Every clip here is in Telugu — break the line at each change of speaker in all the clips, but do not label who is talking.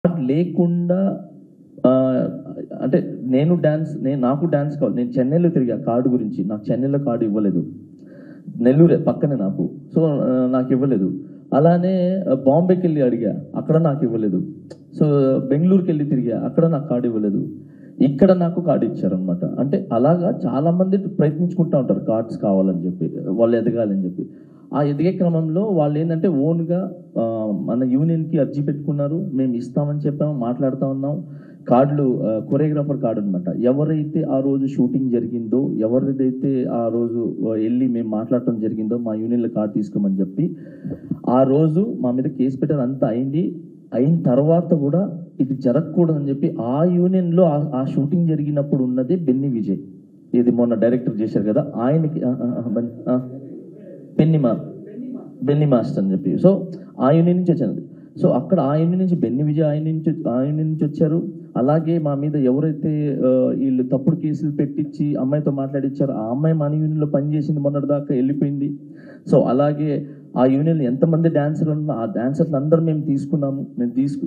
కార్డ్ లేకుండా ఆ, అంటే నేను డ్యాన్స్ నేను నాకు డ్యాన్స్ కావాలి నేను చెన్నైలో తిరిగా కార్డు గురించి నాకు చెన్నైలో కార్డు ఇవ్వలేదు నెల్లూరే పక్కనే నాకు సో ఆ, నాకు ఇవ్వలేదు అలానే ఆ, బాంబేకి వెళ్ళి అడిగా అక్కడ నాకు ఇవ్వలేదు సో బెంగళూరుకి వెళ్ళి తిరిగా అక్కడ నాకు కార్డు ఇవ్వలేదు ఇక్కడ నాకు కార్డు ఇచ్చారనమాట అంటే అలాగా చాలా మంది ప్రయత్నించుకుంటూ ఉంటారు కార్డ్స్ కావాలని చెప్పి వాళ్ళు ఎదగాలని చెప్పి ఆ ఎదిగే క్రమంలో వాళ్ళు ఏంటంటే ఓన్గా ఆ, మన యూనియన్కి అర్జీ పెట్టుకున్నారు మేము ఇస్తామని చెప్పాము మాట్లాడుతూ ఉన్నాం కార్డులు కొరియోగ్రాఫర్ కార్డు అనమాట ఎవరైతే ఆ రోజు షూటింగ్ జరిగిందో ఎవరిదైతే ఆ రోజు ఆ, వెళ్ళి మేము మాట్లాడటం జరిగిందో మా యూనియన్లో కార్డు తీసుకోమని చెప్పి ఆ రోజు మా మీద కేసు పెట్టారు అంతా అయింది అయిన తర్వాత కూడా ఇది జరగకూడదని చెప్పి ఆ యూనియన్లో ఆ- ఆ షూటింగ్ జరిగినప్పుడు ఉన్నదే బెన్ని విజయ్ ఇది మొన్న డైరెక్టర్ చేశారు కదా ఆయనకి ఆ, ఆ, ఆ, బన్- ఆ. బెన్ని మా బెన్ని మాస్టర్ అని చెప్పి సో ఆ యూనియన్ నుంచి వచ్చాను సో అక్కడ ఆ యూనియన్ నుంచి బెన్ని విజయ్ ఆయన నుంచి ఆ యూనియన్ నుంచి వచ్చారు అలాగే మా మీద ఎవరైతే ఆ, వీళ్ళు తప్పుడు కేసులు పెట్టించి అమ్మాయితో మాట్లాడిచ్చారో ఆ అమ్మాయి మన యూనియన్లో పనిచేసింది మొన్నటి దాకా వెళ్ళిపోయింది సో అలాగే ఆ యూనియన్ ఎంతమంది డాన్సర్లు ఉన్నా ఆ డాన్సర్లు అందరూ మేము తీసుకున్నాము మేము తీసుకు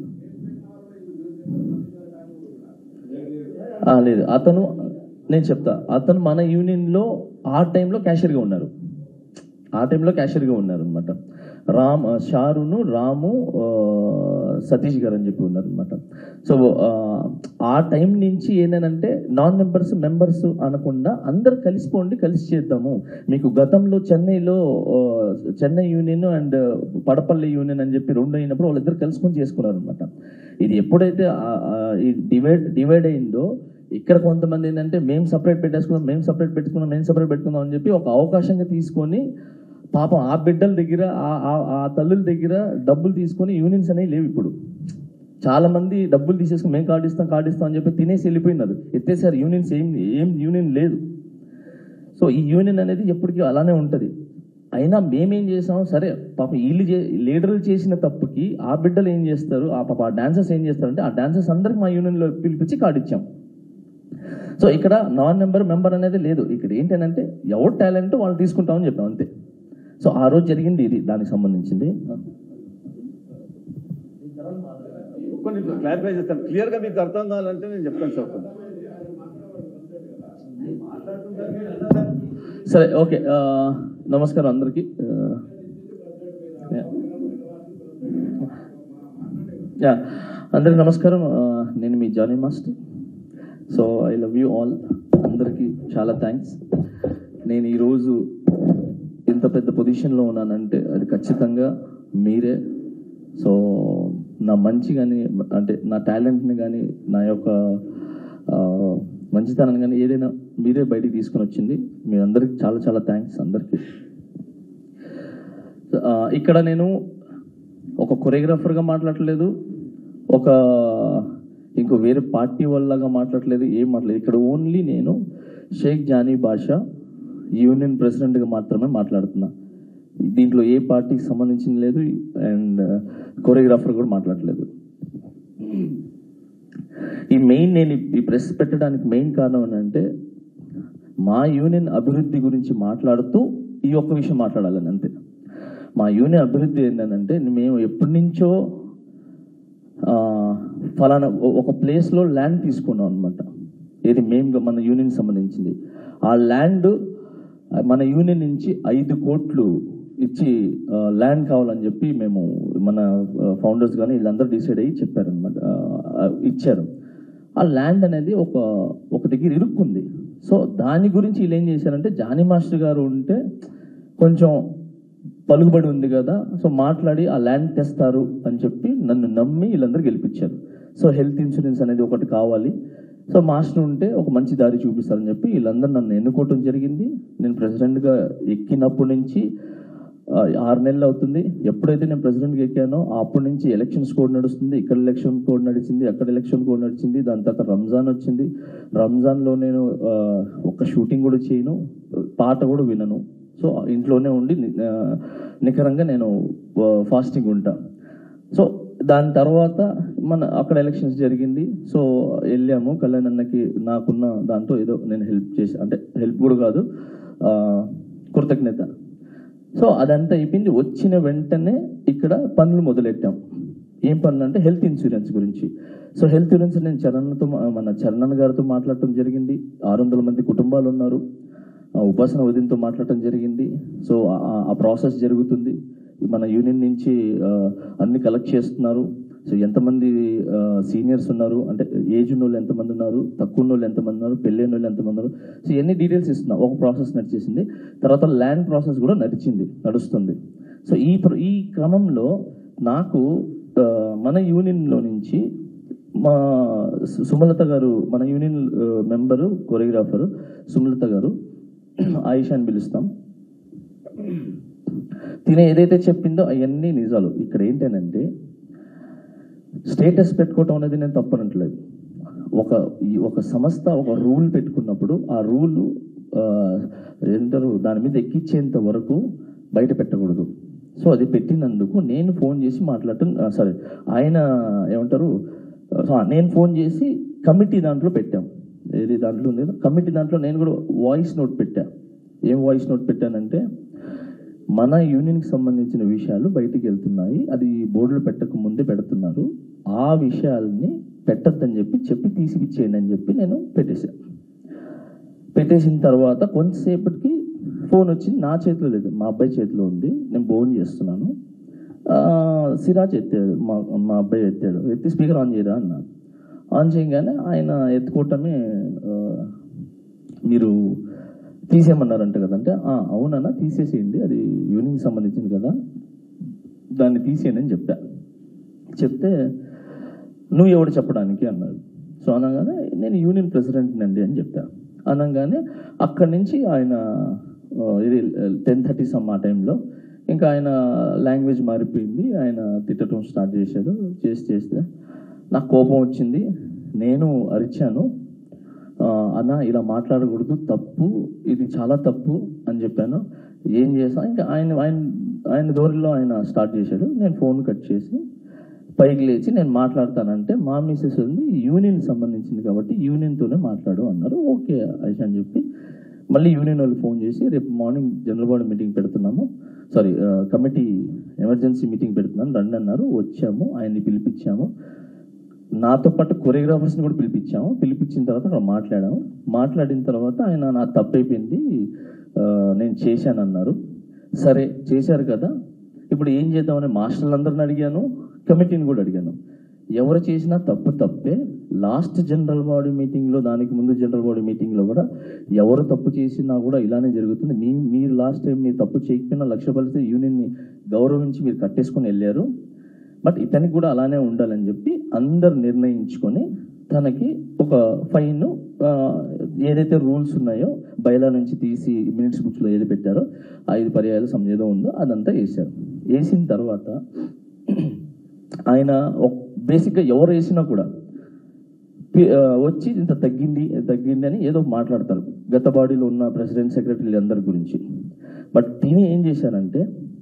ఆ, లేదు అతను నేను చెప్తా అతను మన యూనియన్లో ఆ టైంలో క్యాషియర్గా ఉన్నారు ఆ టైంలో క్యాషియర్గా ఉన్నారు అనమాట రామ్ ఆ, షారును రాము ఆ, సతీష్ గారు అని చెప్పి ఉన్నారు అనమాట సో ఆ, ఆ టైం నుంచి ఏంటంటే నాన్ మెంబర్స్ మెంబర్స్ అనకుండా అందరు కలిసిపోండి కలిసి చేద్దాము మీకు గతంలో చెన్నైలో ఆ, Chennai union and Padapalli union అని చెప్పి రెండు అయినప్పుడు వాళ్ళిద్దరు కలుసుకొని చేసుకున్నారు అనమాట ఇది ఎప్పుడైతే ఆ- ఆ ఈ డివైడ్ డివైడ్ అయిందో ఇక్కడ కొంతమంది ఏంటంటే మేము సపరేట్ పెట్టేసుకుందాం మేము సపరేట్ పెట్టుకుందాం మేము సపరేట్ పెట్టుకుందాం అని చెప్పి ఒక అవకాశంగా తీసుకొని పాపం ఆ బిడ్డల దగ్గర ఆ- ఆ- ఆ తల్లుల దగ్గర డబ్బులు తీసుకొని యూనియన్స్ అనేవి లేవు ఇప్పుడు చాలా మంది డబ్బులు తీసేసుకుని మేము కార్డు ఇస్తాం కార్డు ఇస్తాం అని చెప్పి తినేసి వెళ్ళిపోయినారు ఎత్తేసారు యూనియన్స్ ఏం ఏం యూనియన్ లేదు సో ఈ యూనియన్ అనేది ఎప్పటికీ అలానే ఉంటుంది అయినా మేమేం చేసాం సరే పాప వీళ్ళు చే లీడర్లు చేసిన తప్పుకి ఆ బిడ్డలు ఏం చేస్తారు ఆ పాప ఆ డాన్సర్స్ ఏం చేస్తారంటే ఆ డాన్సర్స్ అందరికి మా యూనియన్లో పిలిపించి కార్డు ఇచ్చాం సో ఇక్కడ నాన్ మెంబర్ మెంబర్ అనేది లేదు ఇక్కడ ఏంటంటే ఎవరు టాలెంట్ వాళ్ళు తీసుకుంటామని చెప్పాం అంతే సో ఆ రోజు జరిగింది ఇది దానికి సంబంధించింది
కొన్ని క్లారిఫై చేస్తాను క్లియర్ గా మీకు అర్థం కావాలంటే నేను చెప్తాను సార్ కొన్ని.
సరే ఓకే ఆ, నమస్కారం అందరికీ ఆ, యా. యా అందరికి నమస్కారం ఆ, నేను మీ Jani master so I love you all అందరికీ చాలా థ్యాంక్స్ నేను ఈరోజు ఇంత పెద్ద పొజిషన్లో ఉన్నానంటే అది ఖచ్చితంగా మీరే సో నా మంచి కానీ అంటే నా టాలెంట్ని కానీ నా యొక్క ఆ, మంచితనాన్ని కానీ ఏదైనా మీరే బయటికి తీసుకొని వచ్చింది మీ అందరికి చాలా చాలా థ్యాంక్స్ అందరికీ ఆ, ఇక్కడ నేను ఒక కొరియోగ్రాఫర్గా మాట్లాడట్లేదు ఒక ఇంకో వేరే పార్టీ వాళ్ళగా మాట్లాడలేదు ఏం మాట్లాడలేదు ఇక్కడ ఓన్లీ నేను షేక్ జానీ బాషా యూనియన్ ప్రెసిడెంట్గా మాత్రమే మాట్లాడుతున్నా దీంట్లో ఏ పార్టీకి సంబంధించింది లేదు అండ్ కొరియోగ్రాఫర్ కూడా మాట్లాడలేదు ఈ మెయిన్ నేను ఈ- ఈ ప్రెస్ పెట్టడానికి మెయిన్ కారణం ఏంటంటే మా యూనియన్ అభివృద్ధి గురించి మాట్లాడుతూ ఈ ఒక్క విషయం మాట్లాడాలని అంతే మా యూనియన్ అభివృద్ధి ఏంటంటే మేము ఎప్పటి నుంచో ఆ, ఫలానా ఒ- ఒక ప్లేస్లో ల్యాండ్ తీసుకున్నాం అనమాట ఇది మేము మన యూనియన్ సంబంధించింది ఆ ల్యాండ్ మన యూనియన్ నుంచి ఐదు కోట్లు ఇచ్చి ఆ, ల్యాండ్ కావాలని చెప్పి మేము మన ఫౌండర్స్ కానీ వీళ్ళందరూ డిసైడ్ అయ్యి చెప్పారనమాట ఇచ్చారు ఆ ల్యాండ్ అనేది ఒక ఒక దగ్గర ఇరుక్కుంది సో దాని గురించి వీళ్ళు ఏం చేశారంటే జానీ మాస్టర్ గారు ఉంటే కొంచెం పలుకుబడి ఉంది కదా సో మాట్లాడి ఆ ల్యాండ్ తెస్తారు అని చెప్పి నన్ను నమ్మి వీళ్ళందరూ గెలిపించారు సో హెల్త్ ఇన్సూరెన్స్ అనేది ఒకటి కావాలి సో మాస్టర్ ఉంటే ఒక మంచి దారి చూపిస్తారని చెప్పి వీళ్ళందరూ నన్ను ఎన్నుకోవటం జరిగింది నేను ప్రెసిడెంట్గా ఎక్కినప్పటి నుంచి ఆ, ఆరు నెలలు అవుతుంది ఎప్పుడైతే నేను ప్రెసిడెంట్గా ఎక్కానో అప్పటి నుంచి ఎలక్షన్స్ కోడ్ నడుస్తుంది ఇక్కడ ఎలక్షన్ కోడ్ నడిచింది అక్కడ ఎలక్షన్ కోడ్ నడిచింది దాని తర్వాత రంజాన్ వచ్చింది రంజాన్లో నేను ఆ, ఒక్క షూటింగ్ కూడా చేయను పాట కూడా వినను సో ఇంట్లోనే ఉండి ఆ, నికరంగా నేను ఫాస్టింగ్ ఉంటా సో దాని తర్వాత మన అక్కడ ఎలక్షన్స్ జరిగింది సో వెళ్ళాము కళ్యాణ్ అన్నకి నాకున్న దాంట్లో ఏదో నేను హెల్ప్ చేసి అంటే హెల్ప్ కూడా కాదు ఆ, కృతజ్ఞత సో అదంతా అయిపోయింది వచ్చిన వెంటనే ఇక్కడ పనులు మొదలెట్టాం ఏం పనులు అంటే హెల్త్ ఇన్సూరెన్స్ గురించి సో హెల్త్ ఇన్సూరెన్స్ నేను చరణ్తో మా- మన చరణ్ గారితో మాట్లాడటం జరిగింది ఆరు వందల మంది కుటుంబాలు ఉన్నారు ఆ ఉపాసన వదినతో మాట్లాడటం జరిగింది సో ఆ- ఆ ప్రాసెస్ జరుగుతుంది మన యూనియన్ నుంచి ఆ, అన్ని కలెక్ట్ చేస్తున్నారు సో ఎంతమంది సీనియర్స్ ఉన్నారు అంటే ఏజ్ ఉన్న వాళ్ళు ఎంతమంది ఉన్నారు తక్కువ ఉన్న వాళ్ళు ఎంతమంది ఉన్నారు పెళ్ళైన వాళ్ళు ఎంతమంది ఉన్నారు సో ఇవన్నీ డీటెయిల్స్ ఇస్తున్నా ఒక ప్రాసెస్ నడిచేసింది తర్వాత ల్యాండ్ ప్రాసెస్ కూడా నడిచింది నడుస్తుంది సో ఈ ప్ర- ఈ క్రమంలో నాకు ఆ, మన యూనియన్లో నుంచి మా సు- సుమలత గారు మన యూనియన్ మెంబరు కొరియోగ్రాఫరు సుమలత గారు ఆయిషా అని పిలుస్తాం తినే ఏదైతే చెప్పిందో అవన్నీ నిజాలు ఇక్కడ ఏంటనంటే స్టేటస్ పెట్టుకోవటం అనేది నేను తప్పనట్లేదు ఒక ఈ ఒక సంస్థ ఒక రూల్ పెట్టుకున్నప్పుడు ఆ రూల్ ఏంటారు దాని మీద ఎక్కించేంత వరకు బయట పెట్టకూడదు సో అది పెట్టినందుకు నేను ఫోన్ చేసి మాట్లాడటం సారీ ఆయన ఏమంటారు ఆ, నేను ఫోన్ చేసి కమిటీ దాంట్లో పెట్టాం ఏది దాంట్లో ఉంది కదా కమిటీ దాంట్లో నేను కూడా వాయిస్ నోట్ పెట్టా ఏం వాయిస్ నోట్ పెట్టానంటే మన యూనియన్కి సంబంధించిన విషయాలు బయటికి వెళ్తున్నాయి అది బోర్డులు పెట్టక ముందే పెడుతున్నారు ఆ విషయాల్ని పెట్టద్దని చెప్పి చెప్పి తీసిపిచ్చేయండి అని చెప్పి నేను పెట్టేశాను పెట్టేసిన తర్వాత కొంతసేపటికి ఫోన్ వచ్చింది నా చేతిలో లేదు మా అబ్బాయి చేతిలో ఉంది నేను ఫోన్ చేస్తున్నాను ఆ, సిరాజ్ ఎత్తాడు మా మా అబ్బాయి ఎత్తాడు ఎత్తి స్పీకర్ ఆన్ చేయరా అన్నాను ఆన్ చేయగానే ఆయన ఎత్తుకోవటమే ఆ, మీరు తీసేయమన్నారంట కదంటే "ఆ, అవునన్నా తీసేసేయండి అది యూనియన్కి సంబంధించింది కదా దాన్ని తీసేయండి అని చెప్పా చెప్తే నువ్వు ఎవడు చెప్పడానికి అన్నాడు సో అనగానే నేను యూనియన్ ప్రెసిడెంట్ అండి అని చెప్పా అనగానే అక్కడి నుంచి ఆయన ఆ, ఇది టెన్ థర్టీ సమ్ ఆ టైంలో ఇంకా ఆయన లాంగ్వేజ్ మారిపోయింది ఆయన తిట్టడం స్టార్ట్ చేశాడు చేసి చేస్తే నాకు కోపం వచ్చింది నేను అరిచాను ఆ, అన్న ఇలా మాట్లాడకూడదు తప్పు ఇది చాలా తప్పు అని చెప్పాను ఏం చేసా ఇంకా ఆయన ఆయన ఆయన ధోరణిలో ఆయన స్టార్ట్ చేశాడు నేను ఫోన్ కట్ చేసి పైకి లేచి నేను మాట్లాడతానంటే మా మిస్సెస్ ఉంది యూనియన్ సంబంధించింది కాబట్టి యూనియన్తోనే మాట్లాడు అన్నారు ఓకే ఐషా అని చెప్పి మళ్ళీ యూనియన్ వాళ్ళు ఫోన్ చేసి రేపు మార్నింగ్ జనరల్ బాడీ మీటింగ్ పెడుతున్నాము సారీ కమిటీ ఎమర్జెన్సీ మీటింగ్ పెడుతున్నాను రండి అన్నారు వచ్చాము ఆయన్ని పిలిపించాము నాతో పాటు కొరియోగ్రాఫర్స్ని కూడా పిలిపించాము పిలిపించిన తర్వాత అక్కడ మాట్లాడాము మాట్లాడిన తర్వాత ఆయన నా తప్పు అయిపోయింది ఆ, నేను చేశాను అన్నారు సరే చేశారు కదా ఇప్పుడు ఏం చేద్దామని మాస్టర్లందరిని అడిగాను కమిటీని కూడా అడిగాను ఎవరు చేసినా తప్పు తప్పే లాస్ట్ జనరల్ బాడీ మీటింగ్లో దానికి ముందు జనరల్ బాడీ మీటింగ్లో కూడా ఎవరు తప్పు చేసినా కూడా ఇలానే జరుగుతుంది మీ మీరు లాస్ట్ టైం మీరు తప్పు చేయకపోయినా లక్ష ఫలితే యూనియన్ని గౌరవించి మీరు కట్టేసుకొని వెళ్ళారు బట్ ఇతనికి కూడా అలానే ఉండాలని చెప్పి అందరు నిర్ణయించుకొని తనకి ఒక ఫైన్ ఏదైతే రూల్స్ ఉన్నాయో బయలా నుంచి తీసి మినిట్స్ బుక్స్లో ఏది పెట్టారో ఆ ఐదు పర్యాయాలు సమ్ ఏదో ఉందో అదంతా వేశారు వేసిన తర్వాత ఆయన బేసిక్గా ఎవరు వేసినా కూడా పి- ఆ, వచ్చి ఇంత తగ్గింది తగ్గింది అని ఏదో మాట్లాడతారు గత బాడీలో ఉన్న ప్రెసిడెంట్ సెక్రటరీలు అందరి గురించి బట్ తిని ఏం చేశారంటే